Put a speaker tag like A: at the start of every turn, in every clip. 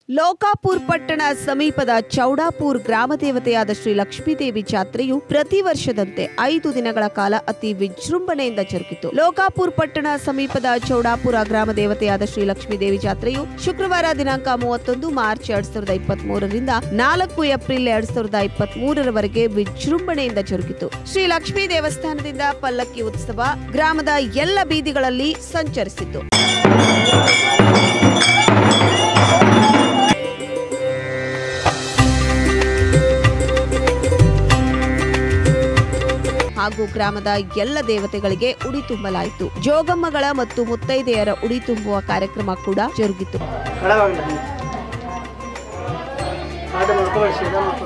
A: ಲೋಕಾಪುರ್ ಪಟ್ಟಣ ಸಮೀಪದ ಚೌಡಾಪುರ್ ಗ್ರಾಮ ದೇವತೆಯಾದ ಶ್ರೀ ಲಕ್ಷ್ಮೀದೇವಿ ಜಾತ್ರೆಯು ಪ್ರತಿ ವರ್ಷದಂತೆ ಐದು ದಿನಗಳ ಕಾಲ ಅತಿ ವಿಜೃಂಭಣೆಯಿಂದ ಜರುಗಿತು ಲೋಕಾಪುರ್ ಪಟ್ಟಣ ಸಮೀಪದ ಚೌಡಾಪುರ ಗ್ರಾಮ ದೇವತೆಯಾದ ಶ್ರೀ ಲಕ್ಷ್ಮೀದೇವಿ ಜಾತ್ರೆಯು ಶುಕ್ರವಾರ ದಿನಾಂಕ ಮೂವತ್ತೊಂದು ಮಾರ್ಚ್ ಎರಡ್ ಸಾವಿರದ ಇಪ್ಪತ್ತ್ ಮೂರರಿಂದ ನಾಲ್ಕು ಏಪ್ರಿಲ್ ಎರಡ್ ಸಾವಿರದ ಇಪ್ಪತ್ತ್ ಮೂರರವರೆಗೆ ವಿಜೃಂಭಣೆಯಿಂದ ಜರುಗಿತು ಶ್ರೀ ಲಕ್ಷ್ಮೀ ದೇವಸ್ಥಾನದಿಂದ ಪಲ್ಲಕ್ಕಿ ಉತ್ಸವ ಗ್ರಾಮದ ಎಲ್ಲ ಬೀದಿಗಳಲ್ಲಿ ಸಂಚರಿಸಿತು ಹಾಗೂ ಗ್ರಾಮದ ಎಲ್ಲ ದೇವತೆಗಳಿಗೆ ಉಡಿ ತುಂಬಲಾಯಿತು ಜೋಗಮ್ಮಗಳ ಮತ್ತು ಮುತ್ತೈದೆಯರ ಉಡಿ ತುಂಬುವ ಕಾರ್ಯಕ್ರಮ ಕೂಡ ಜರುಗಿತು
B: ಕಡವಾಗಲಿ ಆಟ ಮಾಡ್ಕೋಬೇಡಿ ಸೀದಾ ಮಾಡ್ಕೊಳ್ಳಿ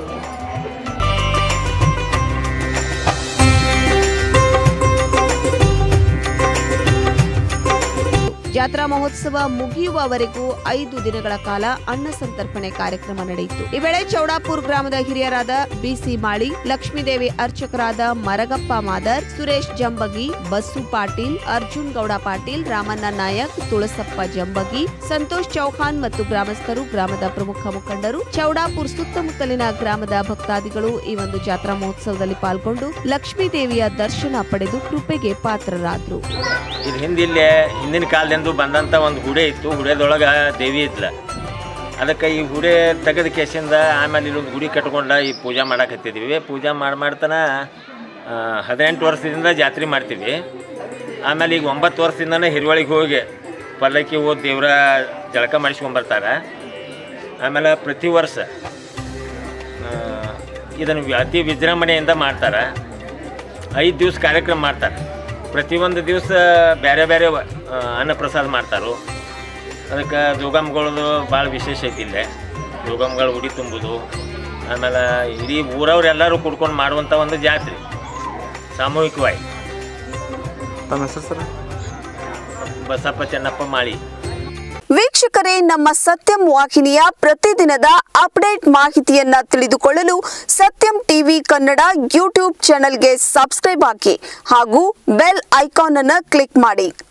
A: ಜಾತ್ರಾ ಮಹೋತ್ಸವ ಮುಗಿಯುವವರೆಗೂ ಐದು ದಿನಗಳ ಕಾಲ ಅನ್ನ ಸಂತರ್ಪಣೆ ಕಾರ್ಯಕ್ರಮ ನಡೆಯಿತು ಈ ವೇಳೆ ಚೌಡಾಪುರ್ ಗ್ರಾಮದ ಹಿರಿಯರಾದ ಬಿಸಿ ಮಾಳಿ ಲಕ್ಷ್ಮೀದೇವಿ ಅರ್ಚಕರಾದ ಮರಗಪ್ಪ ಮಾದರ್ ಸುರೇಶ್ ಜಂಬಗಿ ಬಸ್ಸು ಪಾಟೀಲ್ ಅರ್ಜುನ್ ಗೌಡ ಪಾಟೀಲ್ ರಾಮಣ್ಣ ನಾಯಕ್ ತುಳಸಪ್ಪ ಜಂಬಗಿ ಸಂತೋಷ್ ಚೌಹಾನ್ ಮತ್ತು ಗ್ರಾಮಸ್ಥರು ಗ್ರಾಮದ ಪ್ರಮುಖ ಮುಖಂಡರು ಚೌಡಾಪುರ್ ಸುತ್ತಮುತ್ತಲಿನ ಗ್ರಾಮದ ಭಕ್ತಾದಿಗಳು ಈ ಒಂದು ಜಾತ್ರಾ ಮಹೋತ್ಸವದಲ್ಲಿ ಪಾಲ್ಗೊಂಡು ಲಕ್ಷ್ಮೀ ದೇವಿಯ ದರ್ಶನ ಪಡೆದು ಕೃಪೆಗೆ ಪಾತ್ರರಾದರು
C: ಇದು ಹಿಂದೆ ಇಲ್ಲೇ ಹಿಂದಿನ ಕಾಲದಿಂದ ಬಂದಂಥ ಒಂದು ಹುಡೆ ಇತ್ತು ಹುಡೆದೊಳಗೆ ದೇವಿ ಇದ್ಲ ಅದಕ್ಕೆ ಈ ಹುಡೆ ತೆಗೆದ ಕೇಸಿಂದ ಆಮೇಲೆ ಇಲ್ಲೊಂದು ಗುಡಿ ಕಟ್ಕೊಂಡ ಈ ಪೂಜೆ ಮಾಡಕತ್ತಿದ್ವಿ ಪೂಜೆ ಮಾಡಿ ಮಾಡ್ತಾನ ಆ, ಹದಿನೆಂಟು ವರ್ಷದಿಂದ ಜಾತ್ರೆ ಮಾಡ್ತೀವಿ ಆಮೇಲೆ ಈಗ ಒಂಬತ್ತು ವರ್ಷದಿಂದನೇ ಹಿರಿಯೊಳಿಗೆ ಹೋಗಿ ಪಲ್ಲಕ್ಕಿ ಹೋಗಿ ದೇವ್ರ ಜಳಕ ಮಾಡಿಸ್ಕೊಂಬರ್ತಾರೆ ಆಮೇಲೆ ಪ್ರತಿ ವರ್ಷ ಆ, ಇದನ್ನು ವಿ- ಅತಿ ವಿಜೃಂಭಣೆಯಿಂದ ಮಾಡ್ತಾರೆ ಐದು ದಿವಸ ಕಾರ್ಯಕ್ರಮ ಮಾಡ್ತಾರೆ ಪ್ರತಿಯೊಂದು ದಿವಸ ಬೇರೆ ಬೇರೆ ಆ, ಅನ್ನಪ್ರಸಾದ ಮಾಡ್ತಾರೆ ಅದಕ್ಕೆ ಜೋಗಮ್ಗಳದು ಭಾಳ ವಿಶೇಷ ಐತಿ ಇಲ್ಲೇ ಜೋಗಮ್ಗಳು ಉಡಿ ತುಂಬುದು ಆಮೇಲೆ ಇಡೀ ಊರವ್ರು ಎಲ್ಲರೂ ಕುಡ್ಕೊಂಡು ಮಾಡುವಂಥ ಒಂದು ಜಾತ್ರೆ ಸಾಮೂಹಿಕವಾಗಿ
B: ತಮ್ಮ ಹೆಸರು ಸರ್
C: ಬಸಪ್ಪ ಚೆನ್ನಪ್ಪ ಮಾಳಿ
D: ವೀಕ್ಷಕರೇ ನಮ್ಮ ಸತ್ಯಂ ವಾಹಿನಿಯ ಪ್ರತಿದಿನದ ಅಪ್ಡೇಟ್ ಮಾಹಿತಿಯನ್ನ ತಿಳಿದುಕೊಳ್ಳಲು ಸತ್ಯಂ ಟಿವಿ ಕನ್ನಡ ಯೂಟ್ಯೂಬ್ ಚಾನೆಲ್ಗೆ ಸಬ್ಸ್ಕ್ರೈಬ್ ಹಾಕಿ ಹಾಗೂ ಬೆಲ್ ಐಕಾನ್ ಅನ್ನು ಕ್ಲಿಕ್ ಮಾಡಿ